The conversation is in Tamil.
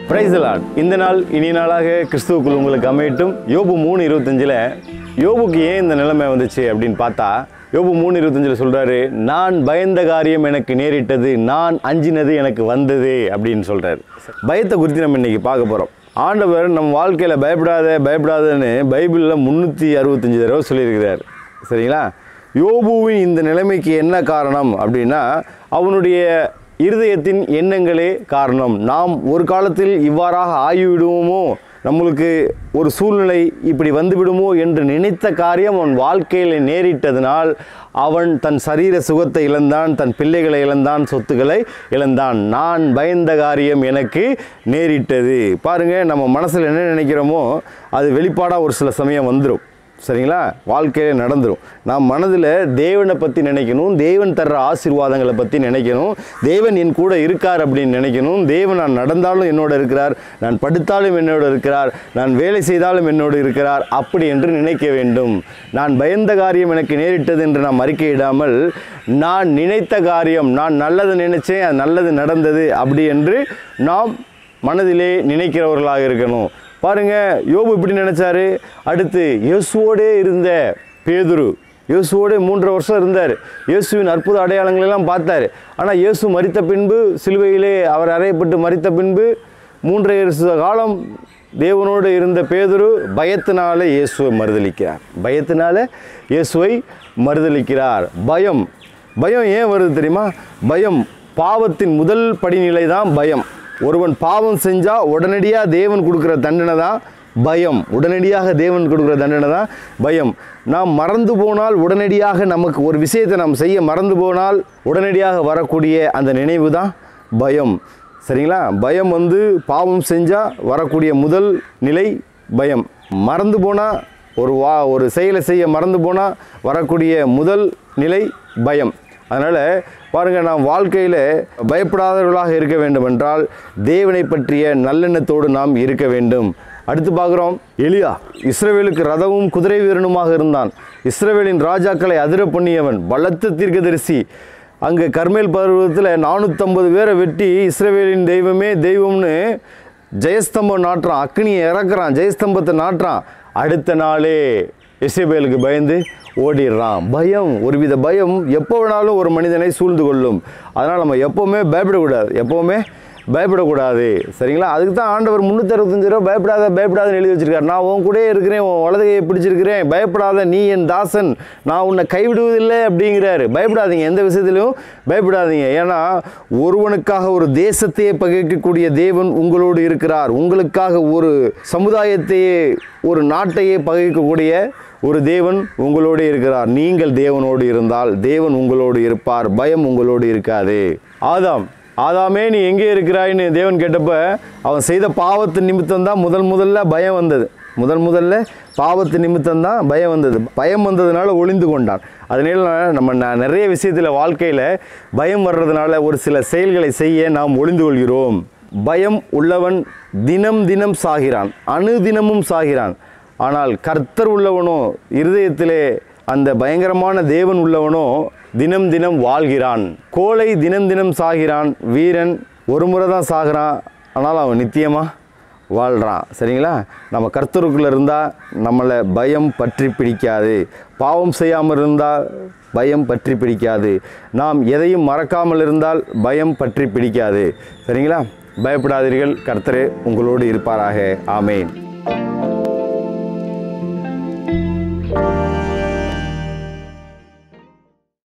பிரைஸ் லார்ட் இந்த நாள் இனிய நாளாக கிறிஸ்துவுக்குள் உங்களுக்கு அமையட்டும் யோபு மூணு இருபத்தஞ்சில் யோபுக்கு ஏன் இந்த நிலைமை வந்துச்சு அப்படின்னு பார்த்தா யோபு மூணு இருபத்தஞ்சில் சொல்கிறாரு நான் பயந்த காரியம் எனக்கு நேரிட்டது நான் அஞ்சினது எனக்கு வந்தது அப்படின்னு சொல்கிறாரு பயத்தை குறித்து நம்ம இன்னைக்கு பார்க்க போகிறோம் ஆண்டவர் நம்ம வாழ்க்கையில் பயப்படாத பயப்படாதன்னு பைபிளில் முந்நூற்றி அறுபத்தஞ்சு தடவை சொல்லியிருக்கிறார் சரிங்களா யோபுவின் இந்த நிலைமைக்கு என்ன காரணம் அப்படின்னா அவனுடைய இருதயத்தின் எண்ணங்களே காரணம் நாம் ஒரு காலத்தில் இவ்வாறாக ஆகிவிடுவோமோ நம்மளுக்கு ஒரு சூழ்நிலை இப்படி வந்துவிடுமோ என்று நினைத்த காரியம் அவன் வாழ்க்கையில் நேரிட்டதனால் அவன் தன் சரீர சுகத்தை இழந்தான் தன் பிள்ளைகளை இழந்தான் சொத்துக்களை இழந்தான் நான் பயந்த காரியம் எனக்கு நேரிட்டது பாருங்க நம்ம மனசில் என்ன நினைக்கிறோமோ அது வெளிப்பாடாக ஒரு சில சமயம் வந்துடும் சரிங்களா வாழ்க்கையில் நடந்துடும் நாம் மனதில் தேவனை பற்றி நினைக்கணும் தேவன் தர்ற ஆசீர்வாதங்களை பற்றி நினைக்கணும் தேவன் என் கூட இருக்கார் அப்படின்னு நினைக்கணும் தேவன் நான் நடந்தாலும் என்னோட இருக்கிறார் நான் படுத்தாலும் என்னோட இருக்கிறார் நான் வேலை செய்தாலும் என்னோடு இருக்கிறார் அப்படி என்று நினைக்க வேண்டும் நான் பயந்த காரியம் எனக்கு நேரிட்டது என்று நாம் அறிக்கையிடாமல் நான் நினைத்த காரியம் நான் நல்லது நினைச்சேன் அது நல்லது நடந்தது அப்படி என்று நாம் மனதிலே நினைக்கிறவர்களாக இருக்கணும் பாருங்க யோபு இப்படி நினைச்சாரு அடுத்து இயேசுவோடே இருந்த பேதுரு இயேசுவோடே மூன்று வருஷம் இருந்தார் இயேசுவின் அற்புத அடையாளங்கள் எல்லாம் பார்த்தார் ஆனால் இயேசு மரித்த பின்பு சிலுவையிலே அவர் அறையப்பட்டு மரித்த பின்பு மூன்றரை வருஷ காலம் தேவனோடு இருந்த பேதுரு பயத்தினால இயேசுவை மறுதளிக்கிறார் பயத்தினால இயேசுவை மறுதளிக்கிறார் பயம் பயம் ஏன் வருது தெரியுமா பயம் பாவத்தின் முதல் படிநிலை தான் பயம் ஒருவன் பாவம் செஞ்சால் உடனடியாக தேவன் கொடுக்குற தண்டனை தான் பயம் உடனடியாக தேவன் கொடுக்குற தண்டனை தான் பயம் நாம் மறந்து போனால் உடனடியாக நமக்கு ஒரு விஷயத்தை நாம் செய்ய மறந்து போனால் உடனடியாக வரக்கூடிய அந்த நினைவு தான் பயம் சரிங்களா பயம் வந்து பாவம் செஞ்சால் வரக்கூடிய முதல் நிலை பயம் மறந்து போனால் ஒரு வா ஒரு செயலை செய்ய மறந்து போனால் வரக்கூடிய முதல் நிலை பயம் அதனால் பாருங்கள் நாம் வாழ்க்கையில் பயப்படாதவர்களாக இருக்க வேண்டும் என்றால் தேவனை பற்றிய நல்லெண்ணத்தோடு நாம் இருக்க வேண்டும் அடுத்து பார்க்குறோம் எலியா இஸ்ரவேலுக்கு ரதமும் குதிரை வீரனுமாக இருந்தான் இஸ்ரவேலின் ராஜாக்களை அதிர பண்ணியவன் பலத்த தீர்க்கதரிசி அங்கே கர்மேல் பருவத்தில் நானூற்றம்பது பேரை வெட்டி இஸ்ரவேலின் தெய்வமே தெய்வம்னு ஜெயஸ்தம்பம் நாட்டுறான் அக்னியை இறக்குறான் ஜெயஸ்தம்பத்தை நாட்டுறான் அடுத்த நாளே இசைபேலுக்கு பயந்து ஓடிடுறான் பயம் ஒருவித பயம் எப்போ வேணாலும் ஒரு மனிதனை சூழ்ந்து கொள்ளும் அதனால் நம்ம எப்போவுமே பயப்படக்கூடாது எப்போவுமே பயப்படக்கூடாது சரிங்களா அதுக்கு தான் ஆண்டவர் முந்நூற்றி அறுபத்தஞ்சு ரூபா பயப்படாத பயப்படாதன்னு எழுதி வச்சிருக்காரு நான் உன் கூடயே இருக்கிறேன் உன் வலதையை பிடிச்சிருக்கிறேன் பயப்படாத நீ என் தாசன் நான் உன்னை கைவிடுவதில்லை அப்படிங்கிறாரு பயப்படாதீங்க எந்த விஷயத்திலையும் பயப்படாதீங்க ஏன்னா ஒருவனுக்காக ஒரு தேசத்தையே பகைக்கக்கூடிய தேவன் உங்களோடு இருக்கிறார் உங்களுக்காக ஒரு சமுதாயத்தையே ஒரு நாட்டையே பகைக்கக்கூடிய ஒரு தேவன் உங்களோடு இருக்கிறார் நீங்கள் தேவனோடு இருந்தால் தேவன் உங்களோடு இருப்பார் பயம் உங்களோடு இருக்காது ஆதாம் ஆதாமே நீ எங்கே இருக்கிறாய்ன்னு தேவன் கேட்டப்ப அவன் செய்த பாவத்து நிமித்தம் தான் முதல் முதல்ல பயம் வந்தது முதல் முதல்ல பாவத்து நிமித்தம் தான் பயம் வந்தது பயம் வந்ததுனால ஒளிந்து கொண்டான் அதனால நம்ம ந- நிறைய விஷயத்தில் வாழ்க்கையில் பயம் வர்றதுனால ஒரு சில செயல்களை செய்ய நாம் ஒளிந்து கொள்கிறோம் பயம் உள்ளவன் தினம் தினம் சாகிறான் அணுதினமும் சாகிறான் ஆனால் கர்த்தர் உள்ளவனோ இருதயத்திலே அந்த பயங்கரமான தேவன் உள்ளவனோ தினம் தினம் வாழ்கிறான் கோழை தினம் தினம் சாகிறான் வீரன் ஒரு முறை தான் சாகிறான் ஆனால் அவன் நித்தியமாக வாழ்கிறான் சரிங்களா நம்ம கர்த்தருக்குள்ளே இருந்தால் நம்மளை பயம் பற்றி பிடிக்காது பாவம் செய்யாமல் இருந்தால் பயம் பற்றி பிடிக்காது நாம் எதையும் மறக்காமல் இருந்தால் பயம் பற்றி பிடிக்காது சரிங்களா பயப்படாதீர்கள் கர்த்தரே உங்களோடு இருப்பாராக ஆமேன்